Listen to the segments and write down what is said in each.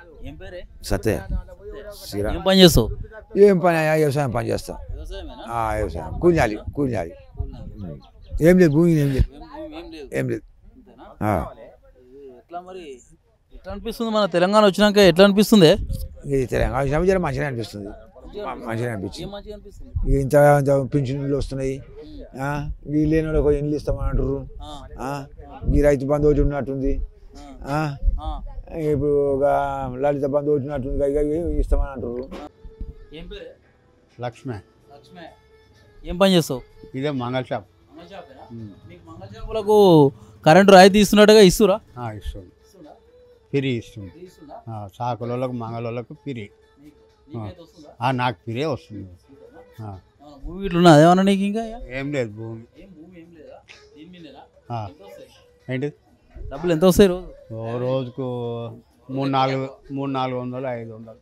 ఏం పేరే సత్య శ్రీరామ్ ఏం పని చేస్తావు ఏం పని అయ్యా వ్యవసాయం పని చేస్తాం వ్యవసాయమేనా ఆ, వ్యవసాయం కూలియాలి కూలియాలి ఏం లేదు భూమి ఏం లేదు ఏం లేదు ఏం లేదు అంతేనా? ఆ. ఎట్లా మరి ఎట్లా అనిపిస్తుంది మన తెలంగాణ వచ్చినాక ఎట్లా అనిపిస్తుంది ఇది తెలంగాణ వచ్చినప్పుడు జర మంచిగా అనిపిస్తుంది మ- మంచిగా ఏం అనిపించింది మంచిగా అనిపిస్తుంది ఇక ఇంత ఇంత పింఛన్లు వస్తున్నాయి ఆ, వీళ్ళు లేని వాళ్ళకి ఇల్లు ఇస్తామని అంటారు ఆ, ఆ, ఈ రైతు బంధు ఒకటి ఉన్నట్టుంది ఆ, ఆ, ఆ. ఇప్పుడు ఒక లలిత బంధు ఒకటి ఉన్నట్టుంది ఇక ఇక ఇస్తామని అంటారు ఏం పేరే లక్ష్మే లక్ష్మే ఏం పని చేస్తావు ఇదే మంగళ షాప్ మంగళ షాపేనా? మీకు మంగళ షాపులకు కరెంటు రాయితీ ఇస్తున్నట్టుగా ఇస్తురా ఆ, ఇస్తుంది ఇస్తుందా? పిరి ఇస్తుంది ఇస్తుందా? ఆ, సాకులోళ్ళకు మంగళోళ్ళకు పిరి నీకు నీకైతే వస్తుందా? ఆ, నాకు పిరే వస్తుంది ఆ, ఏమన్నా భూమి ఇట్లా ఉన్నదా ఏమన్నా నీకు ఇంకా ఏం లేదు భూమి ఏం భూమి ఏం లేదా దీని మీదేనా ఆ, ఎంత వస్తాయి ఏంటి డబ్బులు ఎంత వస్తాయి రోజు ఓ రోజుకు మూడు నాలుగు మూడు నాలుగు వందలు ఐదు వందలు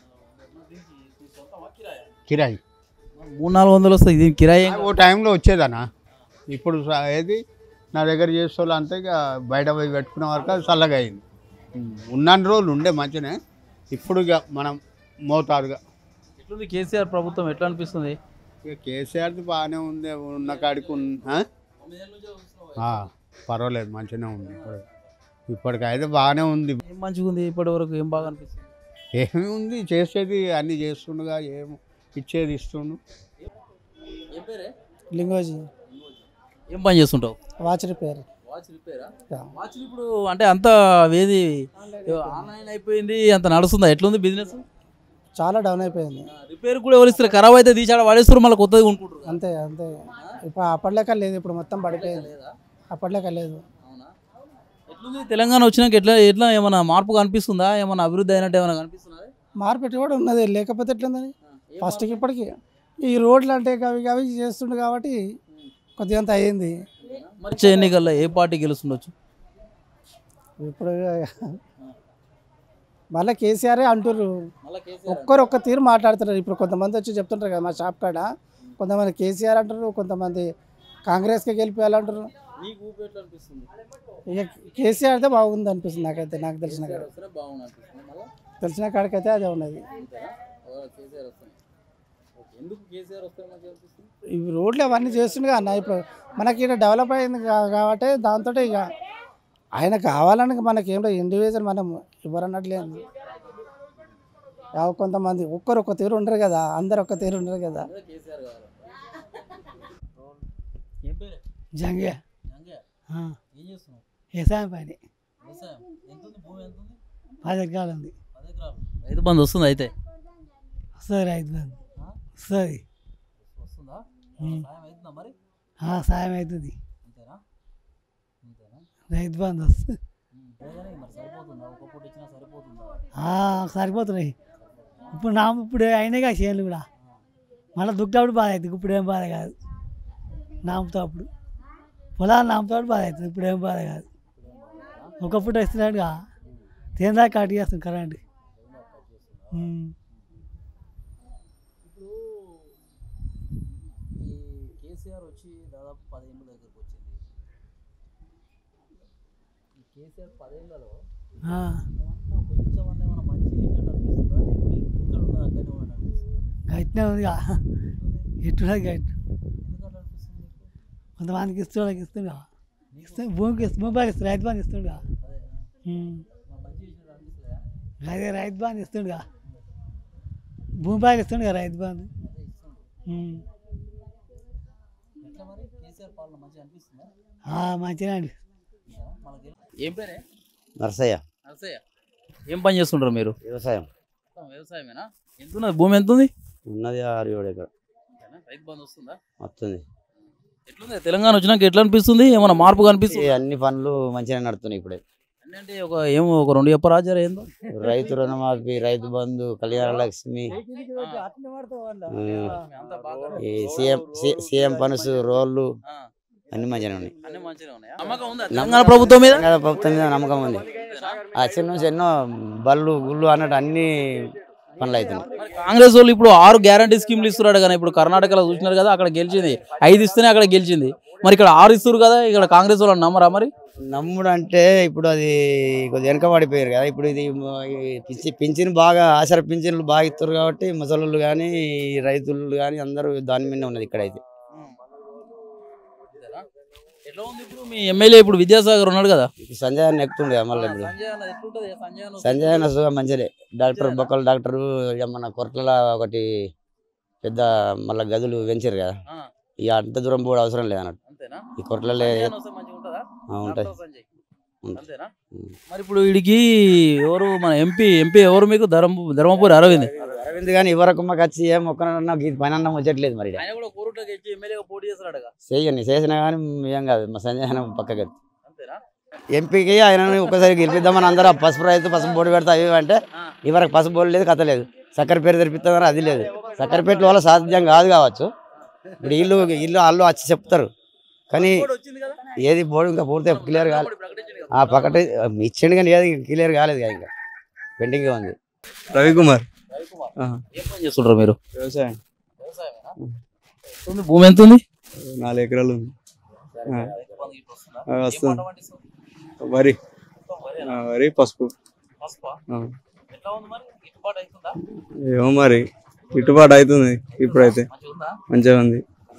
కిరాయి మూడు నాలుగు వందలు వస్తాయి దీని కిరాయి ఏం ఓ టైంలో వచ్చేదనా ఇప్పుడు స- ఏది నా దగ్గర చేసే అంతే ఇక బయట పోయి పెట్టుకునే వరకు అది చల్లగా అయింది ఉన్నన్ని రోజులు ఉండే మంచినే ఇప్పుడు ఇక మనం మోతాదుగా ఎట్లుంది కేసీఆర్ ప్రభుత్వం ఎట్లా అనిపిస్తుంది ఇక కేసీఆర్ది బాగానే ఉంది ఉన్న కాడికి ఉన్న- ఆ? ఆ, పర్వాలేదు మంచిగానే ఉంది ఇప్పుడు ఇప్పటికైతే బాగానే ఉంది ఏం మంచిగా ఉంది ఇప్పటి వరకు ఏం బాగా అనిపిస్తుంది ఏమి ఉంది చేసేది అన్నీ చేస్తుండగా ఏం ఇచ్చేది ఇస్తుండు ఏం పేరే లింగోజీ ఏం పని చేస్తుంటావు వాచ్ రిపేర్ వాచ్ రిపేరా యా. వాచ్ ఇప్పుడు అంటే అంత వేది ఆన్లైన్ అయిపోయింది అంత నడుస్తుందా ఎట్లుంది బిజినెస్ చాలా డౌన్ అయిపోయింది రిపేర్ కూడా ఎవరు ఇస్తారు ఖరాబ్ అయితే తీసాడ వాడేస్తారు మళ్ళీ కొత్తది కొనుక్కుంటారు అంతే అంతే ఇప్పుడు అప్పటిలేక లేదు ఇప్పుడు మొత్తం పడిపోయింది అప్పటిలేక లేదు అవునా ఎట్లుంది తెలంగాణ వచ్చినాక ఎట్లా ఎట్లా ఏమైనా మార్పు కనిపిస్తుందా ఏమైనా అభివృద్ధి అయినట్టు ఏమైనా కనిపిస్తుందా మార్కెట్ కూడా ఉన్నది లేకపోతే ఎట్లుందని ఫస్ట్కి ఇప్పటికి ఈ రోడ్లు అంటే అవి అవి చేస్తుండు కాబట్టి కొద్దిగా అంత అయ్యింది మరి వచ్చే ఎన్నికల్లో ఏ పార్టీ గెలుస్తుండొచ్చు ఇప్పుడు మళ్ళీ కేసీఆర్ అంటుర్రు మళ్ళీ ఒక్కరు ఒక్క తీరు మాట్లాడుతున్నారు ఇప్పుడు కొంతమంది వచ్చి చెప్తుంటారు కదా మా షాప్ కాడ కొంతమంది కేసీఆర్ అంటారు కొంతమంది కాంగ్రెస్కి గెలిపేయాలంటారు నీకు ఊపి ఎట్లా అనిపిస్తుంది ఇక కేసీఆర్ అయితే బాగుంది అనిపిస్తుంది నాకైతే నాకు తెలిసిన కాడ వస్తేనే బాగుంది అనిపిస్తుంది మళ్ళీ తెలిసిన కాడికైతే అదే ఉన్నది అంతేనా ఓ, కేసీఆర్ వస్తాయి ఓకే. ఎందుకు కేసీఆర్ వస్తే మంచిగా అనిపిస్తుంది ఈ రోడ్లు అవన్నీ చేస్తుండగా అన్న ఇప్పుడు మనకి ఇక్కడ డెవలప్ అయింది కా- కాబట్టి దాంతో ఇక ఆయన కావాలని మనకి ఏం లేదు ఇండివిజువల్ మనం ఇవ్వరన్నట్లేదు యావ కొంతమంది ఒక్కరు ఒక్క తీరు ఉండరు కదా అందరు ఒక్క తీరు ఉండరు కదా అదే కేసీఆర్ కావాలి ఏం పేరే జంగే జంగే ఏం చేస్తున్నావు వ్యవసాయం పని వ్యవసాయం ఎంత ఉంది భూమి ఎంత ఉంది పది ఎకరాలు ఉంది పది ఎకరాలు రైతు బంధు వస్తుంది అయితే వస్తుంది రైతు బంధు ఆ? వస్తుంది వస్తుందా ఉమ్. సాయం అవుతుందా మరి సాయం అవుతుంది అంతేనా అంతేనా రైతు బంధు వస్తుంది ఉమ్, లేదని మరి సరిపోతుందా ఒక పూట ఇచ్చినా సరిపోతుందా సరిపోతున్నాయి ఇప్పుడు నా ఇప్పుడు అయినాయిగా చేనులు కూడా మళ్ళీ దుక్కినప్పుడు బాధ అవుతుంది ఇప్పుడు ఏం బాధ కాదు నాముతాప్పుడు పొలాలు నాముతాప్పుడు బాధ అవుతుంది ఇప్పుడు ఏం బాధ కాదు ఒక పూట ఇస్తున్నాడుగా తేందా కట్ చేస్తుంది కరెంట్ ఉమ్. ఇప్పుడు ఈ కేసీఆర్ వచ్చి దాదాపు పదేళ్ళ దగ్గరకు వచ్చింది ఈ కేసీఆర్ పదేళ్లలో ఆ. ఏమన్నా కొంచెం అన్న ఏమన్నా మంచి చేసినట్టు అనిపిస్తుందా లేకపోతే ఇక్కడ ఉన్నది అక్కడనే ఉన్నట్టు అనిపిస్తుందా గట్టినే ఉందిగా ఎట్టున్నది గట్టి ఎందుకు అట్లా అనిపిస్తుంది నీకు కొంతమందికి ఇస్తున్నాడు ఇస్తుండగా ఇస్తే భూమికి ఇస్తు భూమి బాగా ఇస్తుంది రైతు బాగా ఇస్తుండగా అదే ఉమ్. మరి మంచి చేసినట్టు అనిపిస్తుందా అదే రైతు బాగా ఇస్తుండగా భూమి బాగా ఇస్తుండగా రైతు బాగా అదే ఇస్తుంది ఉమ్. ఎట్లా మరి కేసీఆర్ పాలన మంచిగా అనిపిస్తుందా ఆ, మంచిగా అండి మనకి ఏం పేరే నర్సయ్య నరసయ్య ఏం పని చేస్తుంటారు మీరు వ్యవసాయం మొత్తం వ్యవసాయమేనా ఎంత ఉన్నది భూమి ఎంత ఉంది ఉన్నది ఆరు ఏడు ఎకరం అంతేనా? రైతు బంధు వస్తుందా వస్తుంది ఎట్లుంది తెలంగాణ వచ్చినాక ఎట్లా అనిపిస్తుంది ఏమైనా మార్పు కనిపిస్తుంది ఈ అన్ని పనులు మంచిగా నడుతున్నాయి ఇప్పుడే అంటే ఒక ఏమో ఒక రెండు చెప్ప రాజారా ఏందో రైతు రుణమాఫీ రైతు బంధు కళ్యాణ లక్ష్మి అంతా బాగా ఈ సీఎం సి- సీఎం పనుసు రోళ్ళు ఆ, అన్ని మంచిగా ఉన్నాయి అన్ని మంచిగా ఉన్నాయా నమ్మకం ఉందా తెలంగాణ ప్రభుత్వం మీద తెలంగాణ ప్రభుత్వం మీద నమ్మకం ఉంది ఆ చిన్న నుంచి ఎన్నో బళ్ళు గుళ్ళు అన్నట్టు అన్ని పనులు అవుతున్నాయి మరి కాంగ్రెస్ వాళ్ళు ఇప్పుడు ఆరు గ్యారంటీ స్కీమ్లు ఇస్తున్నాడు కానీ ఇప్పుడు కర్ణాటకలో చూసినారు కదా అక్కడ గెలిచింది ఐదు ఇస్తేనే అక్కడ గెలిచింది మరి ఇక్కడ ఆరు ఇస్తారు కదా ఇక్కడ కాంగ్రెస్ వాళ్ళు నమ్మరా మరి నమ్ముడు అంటే ఇప్పుడు అది కొద్దిగా వెనక పడిపోయారు కదా ఇప్పుడు ఇది మ- ఈ పింఛి పింఛన్ బాగా ఆసర పింఛన్లు బాగా ఇస్తారు కాబట్టి ముసలు కానీ రైతులు కానీ అందరూ దాని మీద ఉన్నది ఇక్కడైతే ఎట్లా ఉంది ఇప్పుడు మీ ఎమ్మెల్యే ఇప్పుడు విద్యాసాగర్ ఉన్నాడు కదా ఇప్పుడు సంజయ్ అన్న ఎక్కుతుండే మళ్ళీ ఇప్పుడు సంజయ్ అన్న ఎట్లుంటది సంజయ్ అన్న సంజయ్ అన్న సుఖం మంచిదే డాక్టర్ బొక్కల డాక్టర్ ఇక మన కొట్ల ఒకటి పెద్ద మళ్ళీ గదులు పెంచారు కదా ఆ, ఇక అంత దూరం పోవడం అవసరం లేదన్నట్టు అంతేనా ఈ కొట్లలో సంజయ్ అన్న వస్తే మంచిగా ఉంటుందా ఉంటాయి డాక్టర్ సంజయ్ ఉంది. అంతేనా ఉం. మరి ఇప్పుడు వీడికి ఎవరు మన ఎంపీ ఎంపీ ఎవరు మీకు ధర్మ ధర్మపురి అరవింద్ అరవింద్ కానీ ఇవరకు మాకు వచ్చి ఏం ఒక్కనన్నా ఈ పని అన్న వచ్చట్లేదు మరి ఈడ. ఆయన కూడా కోరుట్లోకి వచ్చి ఎమ్మెల్యేగా పోటీ చేస్తున్నాడుగా చెయ్యండి చేసినా కానీ ఏం కాదు మా సంజయ్ అన్న పక్కకి అంతేనా ఎంపీకి ఆయన ఒకసారి గెలిపిద్దామని అందరూ ఆ పసుపు రైతు పసుపు బోర్డు పెడతా అవి ఇవి అంటే ఆ. ఇవరకు పసుపు బోర్డు లేదు కథ లేదు చక్కెర పేరు తెరిపిస్తామని అది లేదు చక్కెరపేట వల్ల సాధ్యం కాదు కావచ్చు ఇప్పుడు వీళ్ళు వీళ్ళు వాళ్ళు వచ్చి చెప్తారు కానీ కూడా వచ్చింది కదా ఏది బోర్డు ఇంకా పూర్తి క్లియర్ కాలేదు ఇప్పుడు ప్రకటించింది కదా ఆ పక్కట ఇచ్చిండు కానీ ఏది క్లియర్ కాలేదు కదా ఇంకా పెండింగ్ ఉంది రవికుమార్ రవికుమార్ ఆ. ఏం పని చేస్తుంటారు మీరు వ్యవసాయం వ్యవసాయమేనా? ఎంత ఉంది? భూమి ఎంత ఉంది నాలుగు ఎకరాలు ఉంది ఆ. ఎంత మందికి ఇప్పుడు వస్తుందా? ఆ, ఏం వస్తుంది. పంట పండిస్తారు? వరి మొత్తం వరేనా? ఆ, వరి పసుపు పసుపా? ఆ. ఎట్లా ఉంది మరి గిట్టుబాటు అవుతుందా ఏమో మరి గిట్టుబాటు అవుతుంది ఇప్పుడైతే మంచిగా ఉందా మంచిగా ఉంది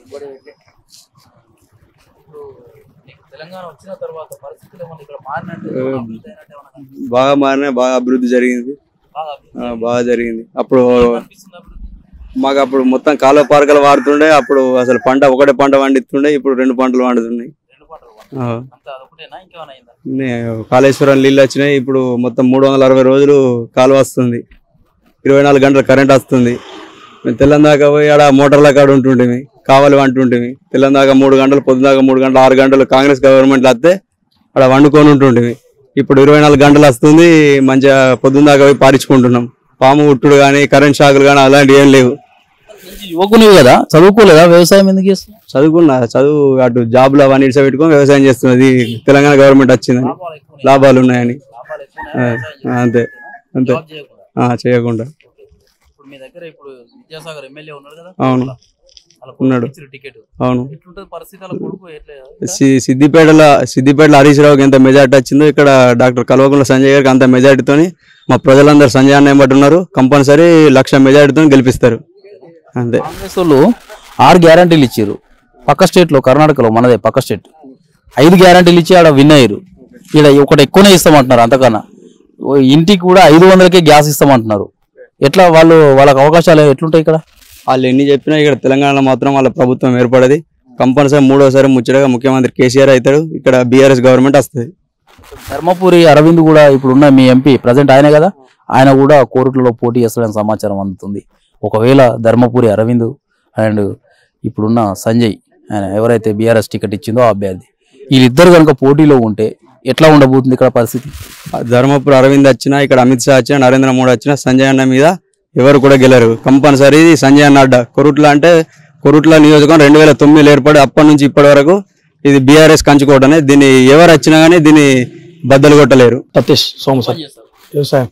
ఇప్పుడు నీకు తెలంగాణ వచ్చిన తర్వాత పరిస్థితులు ఏమన్నా ఇక్కడ మారినట్టు ఏమన్నా అభివృద్ధి అయినట్టు ఏమన్నా కనిపిస్తుందా? బాగా మారిన బాగా అభివృద్ధి జరిగింది బాగా ఆ, అభివృద్ధి బాగా జరిగింది అప్పుడు కనిపిస్తుంది అభివృద్ధి మాకు అప్పుడు మొత్తం కాలువ పారకలు వాడుతుండే అప్పుడు అసలు పంట ఒకటే పంట పండిస్తుండే ఇప్పుడు రెండు పంటలు పండుతున్నాయి రెండు పంటలు ఆ. అంత అదొకటేనా ఇంకేమైనా అయిందా నే- కాళేశ్వరం నీళ్ళు వచ్చినాయి ఇప్పుడు మొత్తం మూడు వందల అరవై రోజులు కాలువ వస్తుంది ఇరవై నాలుగు గంటలు కరెంట్ వస్తుంది మేము తెల్లం దాకా పోయి ఆడ మోటార్ల కాడ ఉంటుంటిమి కావాలి అంటుంటిమి తెల్లం దాకా మూడు గంటలు పొద్దుదాకా మూడు గంటలు ఆరు గంటలు కాంగ్రెస్ గవర్నమెంట్ వస్తే ఆడ వండుకొని ఉంటుంటిమి ఇప్పుడు ఇరవై నాలుగు గంటలు వస్తుంది మంచిగా పొద్దున్న దాకా పోయి పారించుకుంటున్నాం పాము ఉట్టుడు కానీ కరెంట్ షాకులు కానీ అలాంటివి ఏం లేవు మంచి యువకునివి కదా చదువుకోలేదా వ్యవసాయం ఎందుకు చేస్తున్నావు చదువుకున్నా చదువు అటు జాబ్లు అవన్నీ ఇట్లా పెట్టుకొని వ్యవసాయం చేస్తున్నది తెలంగాణ గవర్నమెంట్ వచ్చిందని లాభాలు ఎక్కువ లాభాలు ఉన్నాయని లాభాలు ఎక్కువ ఆ, ఆ, అంతే అంతే జాబ్ చేయకుండా ఆ, చేయకుండా ఇప్పుడు మీ దగ్గర ఇప్పుడు విద్యాసాగర్ ఎమ్మెల్యే ఉన్నాడు కదా అవును. వాళ్ళ ఉన్నాడు. ఇచ్చిన టికెట్ అవును ఎట్లుంటది పరిస్థితి వాళ్ళ కొడుకు ఎట్లా సి- సిద్దిపేటలో సిద్దిపేటలో హరీష్ రావుకి ఎంత మెజార్టీ వచ్చిందో ఇక్కడ డాక్టర్ కల్వకుంట్ల సంజయ్ గారికి అంత మెజార్టీతోని మా ప్రజలందరూ సంజయ్ అన్న ఏమంటున్నారు ఉన్నారు కంపల్సరీ లక్ష మెజార్టీతో గెలిపిస్తారు అంతే కాంగ్రెస్ వాళ్ళు ఆరు గ్యారంటీలు ఇచ్చారు పక్క స్టేట్ లో కర్ణాటకలో మనదే పక్క స్టేట్ ఐదు గ్యారంటీలు ఇచ్చి ఆడ విన్ అయ్యారు ఇక్కడ ఒకటి ఎక్కువనే ఇస్తామంటున్నారు అంతకన్నా ఓ ఇంటికి కూడా ఐదు వందలకే గ్యాస్ ఇస్తామంటున్నారు ఎట్లా వాళ్ళు వాళ్ళకి అవకాశాలు ఎట్లుంటాయి ఇక్కడ వాళ్ళు ఎన్ని చెప్పినా ఇక్కడ తెలంగాణలో మాత్రం వాళ్ళ ప్రభుత్వం ఏర్పడది కంపల్సరీ మూడోసారి ముచ్చటగా ముఖ్యమంత్రి కేసీఆర్ అవుతాడు ఇక్కడ బీఆర్ఎస్ గవర్నమెంట్ వస్తుంది ధర్మపురి అరవింద్ కూడా ఇప్పుడున్న మీ ఎంపీ ప్రజెంట్ ఆయనే కదా ఆయన కూడా కోర్టులలో పోటీ చేస్తాడని సమాచారం అందుతుంది ఒకవేళ ధర్మపురి అరవింద్ అండ్ ఇప్పుడున్న సంజయ్ ఆయన ఎవరైతే బీఆర్ఎస్ టికెట్ ఇచ్చిందో ఆ అభ్యర్థి వీళ్ళిద్దరు కనుక పోటీలో ఉంటే ఎట్లా ఉండబోతుంది ఇక్కడ పరిస్థితి ధర్మపురి అరవింద్ వచ్చినా ఇక్కడ అమిత్ షా వచ్చినా నరేంద్ర మోడీ వచ్చినా సంజయ్ అన్న మీద ఎవరు కూడా గెలరు కంపల్సరీ సంజయ్ అన్న అడ్డ కొరుట్ల అంటే కొరుట్ల నియోజకవర్గం రెండు వేల తొమ్మిదిలో ఏర్పడి అప్పటి నుంచి ఇప్పటి వరకు ఇది బీఆర్ఎస్ కంచుకోవటమే దీన్ని ఎవరు వచ్చినా కానీ దీన్ని బద్దలు కొట్టలేరు సతీష్ సోము సార్ వ్యవసాయం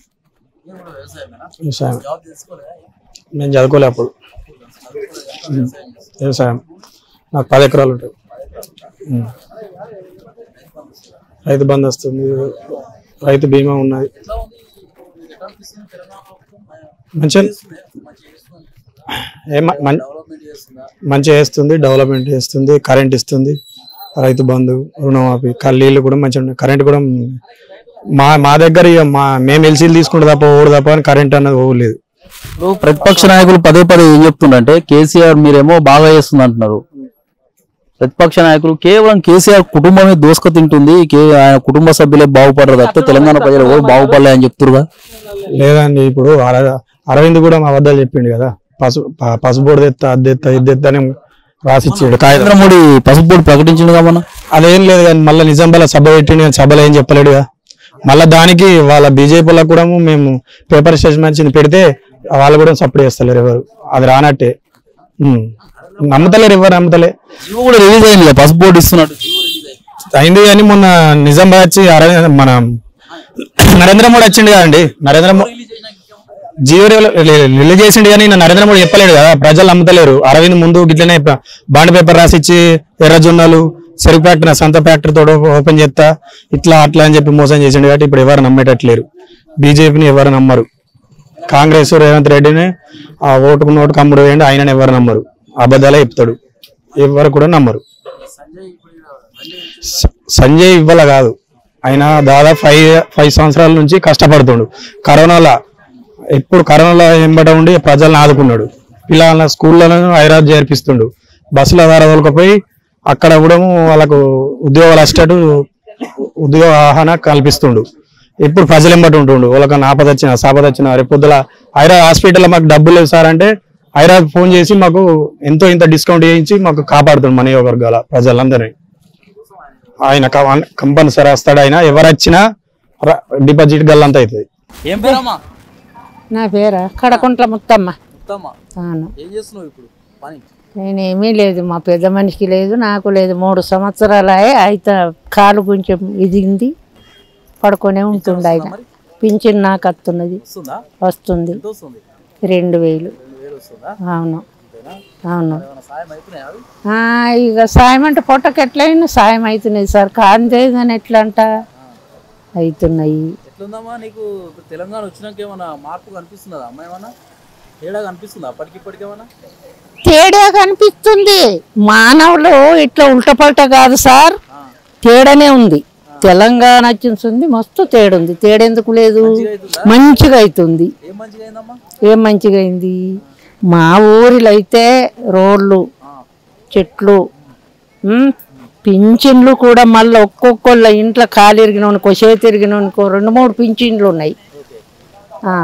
వ్యవసాయం నేను చదువుకోలే అప్పుడు ఉమ్. వ్యవసాయం నాకు పది ఎకరాలు ఉంటాయి ఉమ్. రైతు బంధు వస్తుంది రైతు బీమా ఉన్నది మంచిగా ఏ మ- మం- మంచిగా వేస్తుంది డెవలప్మెంట్ చేస్తుంది కరెంట్ ఇస్తుంది రైతు బంధు రుణమాఫీ కల్లీలు కూడా మంచిగా ఉన్నాయి కరెంట్ కూడా మా మా దగ్గర ఇక మా మేము ఎల్సీలు తీసుకుంటే తప్ప ఓడు తప్ప అని కరెంట్ అన్నది పోలేదు ఇప్పుడు ప్రతిపక్ష నాయకులు పదే పదే ఏం చెప్తుండంటే కేసీఆర్ మీరేమో బాగా చేస్తుంది అంటున్నారు ప్రతిపక్ష నాయకులు కేవలం కేసీఆర్ కుటుంబమే దోసుక తింటుంది కే- ఆయన కుటుంబ సభ్యులే బాగుపడరు తప్పితే తెలంగాణ ప్రజలు ఎవరు బాగుపడలే అని చెప్తురుగా లేదండి ఇప్పుడు అర- అరవింద్ కూడా మా వద్ద చెప్పిండు కదా పసు ప- పసుబోడు తెత్తా అది తెత్తా ఇది తెత్తా అని రాసిచ్చాడు కాగితం నరేంద్ర మోడీ పసుపు బోర్డు ప్రకటించిండుగా మొన్న అదేం లేదు కానీ మళ్ళీ నిజాంబాల సభ పెట్టిండు కానీ సభలో ఏం చెప్పలేడుగా మళ్ళీ దానికి వాళ్ళ బీజేపీలకు కూడా మేము పేపర్ స్టేట్మెంట్స్ పెడితే వాళ్ళు కూడా సపోర్ట్ చేస్తలేరు ఎవరు అది రానట్టే ఉమ్. నమ్ముతలేరు ఎవరు నమ్ముతలే జీవో కూడా రిలీజ్ అయింది కదా, పసుపు బోర్డు ఇస్తున్నట్టు అయింది కానీ మొన్న నిజామాబాద్ వచ్చి అరవింద్ మన నరేంద్ర మోడీ వచ్చిండు కదండి నరేంద్ర మోడీ జియో రిలీజ్ చేసిండు కానీ ఈయన నరేంద్ర మోడీ చెప్పలేడు కదా ప్రజలు నమ్ముతలేరు అరవింద్ ముందు గిట్లనే బాండ్ పేపర్ రాసిచ్చి ఎర్రజొన్నలు చెరుకు ఫ్యాక్టరీ నా సొంత ఫ్యాక్టరీ తోడు ఓపెన్ చేస్తా ఇట్లా అట్లా అని చెప్పి మోసం చేసిండు కాబట్టి ఇప్పుడు ఎవరు నమ్మేటట్లేరు బీజేపీని ఎవరు నమ్మరు కాంగ్రెస్ రేవంత్ రెడ్డిని ఆ ఓటుకు నోటుకు అమ్ముడు వేయండి ఆయనని ఎవరు నమ్మరు అబద్ధాలే చెప్తాడు ఎవరు కూడా నమ్మరు స- సంజయ్ ఇవ్వాల కాదు ఆయన దాదాపు ఫైవ్ ఫైవ్ సంవత్సరాల నుంచి కష్టపడుతుండు కరోనాలో ఎప్పుడు కరోనాలో ఎంబట ఉండి ప్రజలను ఆదుకున్నాడు పిల్లల స్కూళ్ళలో హైదరాబాద్ చేర్పిస్తుండు బస్సుల ద్వారా తోలుకపోయి అక్కడ కూడా వాళ్ళకు ఉద్యోగాలు వచ్చేటట్టు ఉద్యోగ ఆహ్వాన కల్పిస్తుండు ఎప్పుడు ప్రజలు ఎంబటి ఉంటుండు వాళ్ళకి ఆపద వచ్చిన సాపద వచ్చిన రేపు పొద్దుల హైదరాబాద్ హాస్పిటల్లో మాకు డబ్బులు లేవు సార్ అంటే హైదరాబాద్ ఫోన్ చేసి మాకు ఎంతో ఇంత డిస్కౌంట్ చేయించి మాకు కాపాడుతుండు మన వర్గాల ప్రజలందరినీ ఆయన కంపల్సరీ వస్తాడు ఆయన ఎవరు వచ్చినా ర- డిపాజిట్ గల్లంత అవుతుంది ఏం పేరమ్మా నా పేరు కడకుంట్ల ముత్తమ్మ ఉత్తమ్మ అవును ఏం చేస్తున్నావు ఇప్పుడు పని నేనేమీ లేదు మా పెద్ద మనిషికి లేదు నాకు లేదు మూడు సంవత్సరాలు అయితే కాలు కొంచెం ఇదింది పడుకొనే ఉంటుండే ఆయన మరి పింఛన్ నాకు వస్తున్నది వస్తుందా వస్తుంది ఎంత వస్తుంది రెండు వేలు రెండు వేలు వస్తుందా అవును అంతేనా అవును ఏమైనా సాయం అవుతున్నాయా అవి ఆ, ఇక సాయం అంటే పొట్టకి ఎట్లయినా సాయం అవుతున్నది సార్ కాంతే కానీ ఎట్లా అంట అవుతున్నాయి ఎట్లుందమ్మా నీకు ఇప్పుడు తెలంగాణ వచ్చినాక ఏమైనా మార్పు కనిపిస్తున్నదా అమ్మ ఏమన్నా తేడా కనిపిస్తుందా అప్పటికి ఇప్పటికి ఏమన్నా తేడా కనిపిస్తుంది మానవులు ఇట్లా ఉల్టపల్ట కాదు సార్ తేడానే ఉంది తెలంగాణ వచ్చింది మస్తు తేడా ఉంది తేడా ఎందుకు లేదు మంచిగా అవుతుంది ఏం మంచిగా అయిందమ్మా ఏం మంచిగా అయింది మా ఊరిలో అయితే రోడ్లు చెట్లు ఉమ్, పింఛన్లు కూడా మళ్ళీ ఒక్కొక్కళ్ళ ఇంట్లో కాలు ఇరిగినోనికో చేతి ఇరిగినోనికో రెండు మూడు పింఛన్లు ఉన్నాయి ఆ.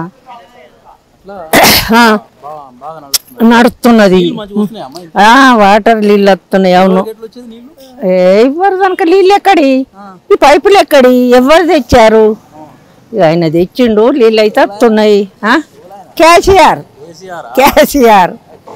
ఆ, బాగా బాగా నడుస్తుంది నడుస్తున్నది మంచిగా వస్తున్నాయి అమ్మ ఆ, వాటర్ నీళ్ళు వస్తున్నాయి అవును ఎట్లా వచ్చేది నీళ్ళు ఏ ఇవ్వరు దానికి నీళ్ళు ఎక్కడి ఈ పైపులు ఎక్కడి ఎవరు తెచ్చారు ఇక ఆయన తెచ్చిండు నీళ్ళు అయితే వస్తున్నాయి ఆ? కేసీఆర్ కేసీఆర్ కేసీఆర్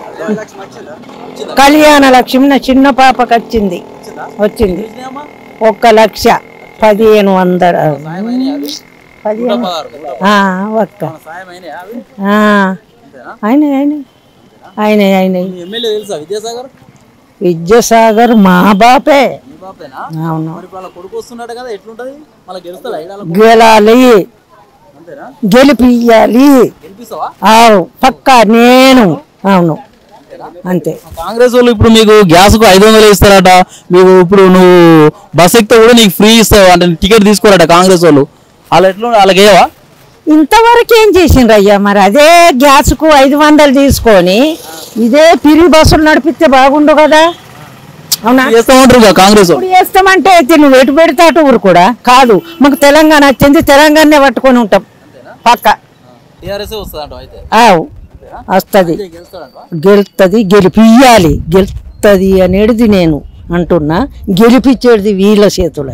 కళ్యాణ లక్ష్మి నా చిన్న పాపకి వచ్చింది వచ్చింది అమ్మా ఒక్క లక్ష పదిహేను వందల సాయం అయినాయి అవి పదిహేను పదహారు నూట ఆ, ఒక్క పదహారు సాయం అయినాయి అవి ఆ, అంతేనా ఆయన ఆయన ఆయన ఆయన మీ ఎమ్మెల్యే తెలుసా విద్యాసాగర్ విద్యాసాగర్ మా బాపే మీ బాపేనా అవును మరి ఇప్పుడు వాళ్ళ కొడుకు వస్తున్నాడు కదా ఎట్లుంటది మళ్ళీ గెలుస్తాడా ఈడ గెలాలి అంతేనా గెలిపియాలి గెలిపిస్తావా ఆవు పక్కా నేను అవును అంతే కాంగ్రెస్ వాళ్ళు ఇప్పుడు మీకు గ్యాస్ కు ఐదు వందలు ఇస్తారట మీకు ఇప్పుడు నువ్వు బస్ ఎక్కితే కూడా నీకు ఫ్రీ ఇస్తావు అంటే టికెట్ తీసుకోరట కాంగ్రెస్ వాళ్ళు వాళ్ళు ఎట్లా వాళ్ళకి ఏవా ఇంతవరకు ఏం చేసిండ్రు అయ్యా మరి అదే గ్యాస్కు ఐదు వందలు తీసుకొని ఇదే పిరి బస్సులు నడిపిస్తే బాగుండు కదా అవునా చేస్తా ఉంటారు కదా కాంగ్రెస్ వాళ్ళు ఇప్పుడు చేస్తామంటే అయితే నువ్వు ఎటు పెడితే అటు ఊరు కూడా కాదు మాకు తెలంగాణ వచ్చింది తెలంగాణనే పట్టుకొని ఉంటాం పక్క టీఆర్ఎస్ వస్తుందంట అయితే ఆవు వస్తుంది గెలుస్తాడంట గెలుస్తుంది గెలిపియాలి గెలుస్తుంది అనేది నేను అంటున్నా గెలిపించేది వీళ్ళ చేతుల